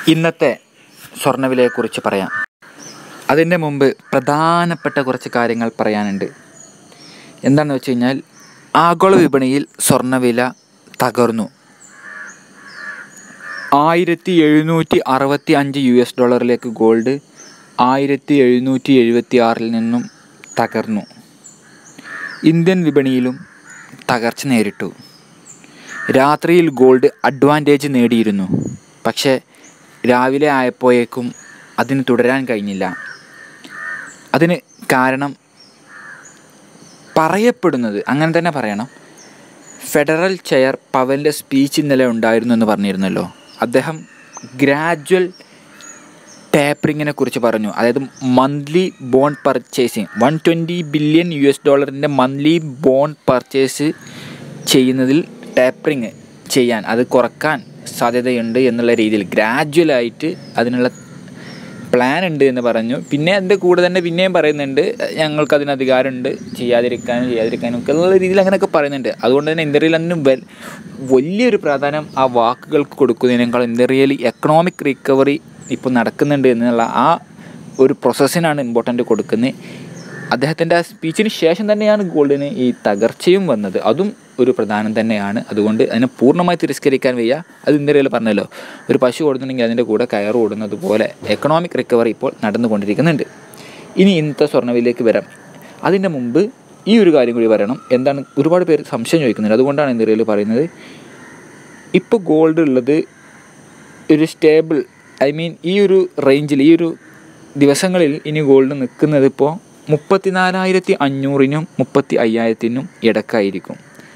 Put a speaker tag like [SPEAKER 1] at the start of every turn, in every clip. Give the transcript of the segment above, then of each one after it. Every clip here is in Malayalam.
[SPEAKER 1] ഇന്നത്തെ സ്വർണ്ണവിലയെക്കുറിച്ച് പറയാം അതിൻ്റെ മുമ്പ് പ്രധാനപ്പെട്ട കുറച്ച് കാര്യങ്ങൾ പറയാനുണ്ട് എന്താണെന്ന് വെച്ച് കഴിഞ്ഞാൽ ആഗോള വിപണിയിൽ സ്വർണ്ണവില തകർന്നു ആയിരത്തി എഴുന്നൂറ്റി അറുപത്തി അഞ്ച് യു എസ് ഡോളറിലേക്ക് ഗോൾഡ് ആയിരത്തി എഴുന്നൂറ്റി എഴുപത്തി ആറിൽ നിന്നും തകർന്നു ഇന്ത്യൻ വിപണിയിലും തകർച്ച നേരിട്ടു രാത്രിയിൽ ഗോൾഡ് അഡ്വാൻറ്റേജ് നേടിയിരുന്നു പക്ഷേ രാവിലെ ആയപ്പോഴേക്കും അതിന് തുടരാൻ കഴിഞ്ഞില്ല അതിന് കാരണം പറയപ്പെടുന്നത് അങ്ങനെ തന്നെ പറയണം ഫെഡറൽ ചെയർ പവലിൻ്റെ സ്പീച്ച് ഇന്നലെ ഉണ്ടായിരുന്നു എന്ന് പറഞ്ഞിരുന്നല്ലോ അദ്ദേഹം ഗ്രാജ്വൽ ടാപ്പറിങ്ങിനെ കുറിച്ച് പറഞ്ഞു അതായത് monthly bond purchasing one twenty billion U S ഡോളറിൻ്റെ മന്ത്ലി ബോണ്ട് പർച്ചേസ് ചെയ്യുന്നതിൽ ടാപ്പറിങ് ചെയ്യാൻ അത് കുറക്കാൻ സാധ്യതയുണ്ട് എന്നുള്ള രീതിയിൽ ഗ്രാജ്വലായിട്ട് അതിനുള്ള പ്ലാൻ ഉണ്ട് എന്ന് പറഞ്ഞു പിന്നെ അതിൻ്റെ കൂടെ തന്നെ പിന്നെയും പറയുന്നുണ്ട് ഞങ്ങൾക്ക് അതിന് അധികാരമുണ്ട് ചെയ്യാതിരിക്കാനും ചെയ്യാതിരിക്കാനും ഒക്കെ എന്നുള്ള രീതിയിൽ അങ്ങനെയൊക്കെ പറയുന്നുണ്ട് അതുകൊണ്ട് തന്നെ ഇന്ത്യയിൽ അതിന് വൽ വലിയൊരു പ്രാധാന്യം ആ വാക്കുകൾക്ക് കൊടുക്കുന്നതിനേക്കാൾ ഇന്ത്യയിൽ എക്കണോമിക് റിക്കവറി ഇപ്പോൾ നടക്കുന്നുണ്ട് എന്നുള്ള ആ ഒരു പ്രോസസ്സിനാണ് ഇമ്പോർട്ടൻ്റ് കൊടുക്കുന്നത് അദ്ദേഹത്തിൻ്റെ ആ സ്പീച്ചിന് ശേഷം തന്നെയാണ് ഗോൾഡിന് ഈ തകർച്ചയും വന്നത് അതും ഒരു പ്രധാനം തന്നെയാണ് അതുകൊണ്ട് അതിനെ പൂർണ്ണമായി തിരസ്കരിക്കാൻ വയ്യ അത് ഇന്ത്യയിൽ പറഞ്ഞല്ലോ ഒരു പശു ഓടുന്നുണ്ടെങ്കിൽ അതിൻ്റെ കൂടെ കയർ ഓടുന്നത് പോലെ എക്കണോമിക് റിക്കവറി ഇപ്പോൾ നടന്നുകൊണ്ടിരിക്കുന്നുണ്ട് ഇനി ഇന്നത്തെ സ്വർണ്ണവിലേക്ക് വരാം അതിൻ്റെ മുമ്പ് ഈ ഒരു കാര്യം കൂടി പറയണം എന്താണ് ഒരുപാട് പേര് സംശയം ചോദിക്കുന്നുണ്ട് അതുകൊണ്ടാണ് ഇന്ത്യയിൽ പറയുന്നത് ഇപ്പോൾ ഗോൾഡ് ഉള്ളത് ഒരു സ്റ്റേബിൾ ഐ മീൻ ഈ ഒരു റേഞ്ചിൽ ഈ ഒരു ദിവസങ്ങളിൽ ഇനി ഗോൾഡ് നിൽക്കുന്നത് ഇപ്പോൾ മുപ്പത്തിനാലായിരത്തി അഞ്ഞൂറിനും മുപ്പത്തി അയ്യായിരത്തിനും ഇടക്കായിരിക്കും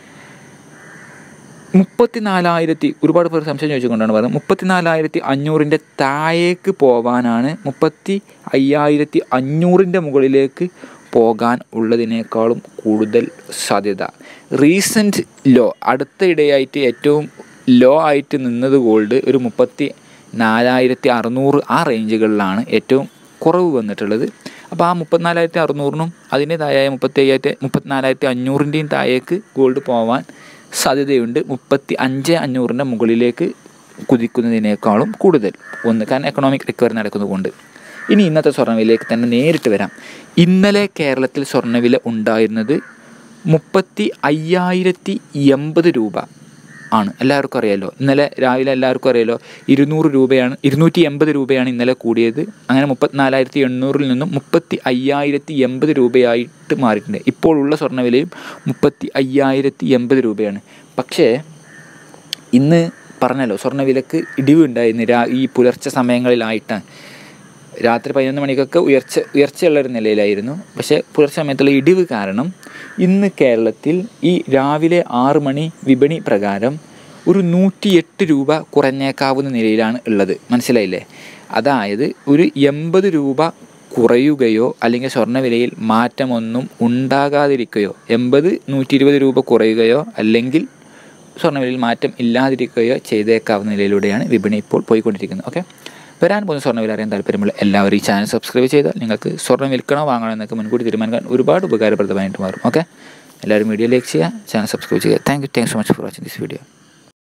[SPEAKER 1] മുപ്പത്തിനാലായിരത്തി ഒരുപാട് പേർ സംശയം ചോദിച്ചുകൊണ്ടാണ് പറയുന്നത് മുപ്പത്തിനാലായിരത്തി അഞ്ഞൂറിൻ്റെ താഴേക്ക് പോകാനാണ് മുപ്പത്തി അയ്യായിരത്തി അഞ്ഞൂറിൻ്റെ മുകളിലേക്ക് പോകാൻ ഉള്ളതിനേക്കാളും കൂടുതൽ സാധ്യത റീസെൻറ്റ് ലോ അടുത്തയിടെയായിട്ട് ഏറ്റവും ലോ ആയിട്ട് നിന്നത് ഗോൾഡ് ഒരു മുപ്പത്തി നാലായിരത്തി അറുന്നൂറ് ആ റേഞ്ചുകളിലാണ് ഏറ്റവും കുറവ് വന്നിട്ടുള്ളത് അപ്പോൾ ആ മുപ്പത്തിനാലായിരത്തി അറുന്നൂറിനും അതിൻ്റെ താഴെ മുപ്പത്തി അയ്യായിരത്തി മുപ്പത്തിനാലായിരത്തി അഞ്ഞൂറിൻ്റെയും താഴേക്ക് ഗോൾഡ് പോകാൻ സാധ്യതയുണ്ട് മുപ്പത്തി അഞ്ച് അഞ്ഞൂറിൻ്റെ മുകളിലേക്ക് കുതിക്കുന്നതിനേക്കാളും കൂടുതൽ ഒന്ന് കാരണം എക്കണോമിക് റിക്കവറി നടക്കുന്നതുകൊണ്ട് ഇനി ഇന്നത്തെ സ്വർണ്ണവിലയിലേക്ക് തന്നെ നേരിട്ട് വരാം ഇന്നലെ കേരളത്തിൽ സ്വർണ്ണവില ഉണ്ടായിരുന്നത് മുപ്പത്തി അയ്യായിരത്തി എൺപത് രൂപ ആണ് എല്ലാവർക്കും അറിയാലോ ഇന്നലെ രാവിലെ എല്ലാവർക്കും അറിയാലോ ഇരുന്നൂറ് രൂപയാണ് ഇരുന്നൂറ്റി എൺപത് രൂപയാണ് ഇന്നലെ കൂടിയത് അങ്ങനെ മുപ്പത്തിനാലായിരത്തി എണ്ണൂറിൽ നിന്നും മുപ്പത്തി അയ്യായിരത്തി എൺപത് രൂപയായിട്ട് മാറിയിട്ടുണ്ട് ഇപ്പോൾ ഉള്ള സ്വർണ്ണവിലയും മുപ്പത്തി അയ്യായിരത്തി എൺപത് രൂപയാണ് പക്ഷേ ഇന്ന് പറഞ്ഞല്ലോ സ്വർണ്ണവിലക്ക് ഇടിവ് ഉണ്ടായിരുന്നു രാ ഈ പുലർച്ചെ സമയങ്ങളിലായിട്ടാണ് രാത്രി പതിനൊന്ന് മണിക്കൊക്കെ ഉയർച്ച ഉയർച്ചയുള്ള ഒരു നിലയിലായിരുന്നു പക്ഷേ പുലർച്ചെ സമയത്തുള്ള ഇടിവ് കാരണം ഇന്ന് കേരളത്തിൽ ഈ രാവിലെ ആറ് മണി വിപണി പ്രകാരം ഒരു നൂറ്റിയെട്ട് രൂപ കുറഞ്ഞേക്കാവുന്ന നിലയിലാണ് ഉള്ളത് മനസ്സിലായില്ലേ അതായത് ഒരു എൺപത് രൂപ കുറയുകയോ അല്ലെങ്കിൽ സ്വർണ്ണവിലയിൽ മാറ്റമൊന്നും ഉണ്ടാകാതിരിക്കുകയോ എൺപത് നൂറ്റി ഇരുപത് രൂപ കുറയുകയോ അല്ലെങ്കിൽ സ്വർണ്ണവിലയിൽ മാറ്റം ഇല്ലാതിരിക്കുകയോ ചെയ്തേക്കാവുന്ന നിലയിലൂടെയാണ് വിപണി ഇപ്പോൾ പോയിക്കൊണ്ടിരിക്കുന്നത് ഓക്കെ വരാൻ പോകുന്ന സ്വർണ്ണവില അറിയാൻ താല്പര്യമുള്ള എല്ലാവരും ഈ ചാനൽ സബ്സ്ക്രൈബ് ചെയ്താൽ നിങ്ങൾക്ക് സ്വർണ്ണം വിൽക്കണോ വാങ്ങണോ എന്നൊക്കെ മുൻകൂട്ടി തീരുമാനിക്കാൻ ഒരുപാട് ഉപകാരപ്രദമായിട്ട് മാറും ഓക്കെ എല്ലാവരും വീഡിയോ ലൈക്ക് ചെയ്യുക ചാനൽ സബ്സ്ക്രൈബ് ചെയ്യുക thank you thanks so much for watching this video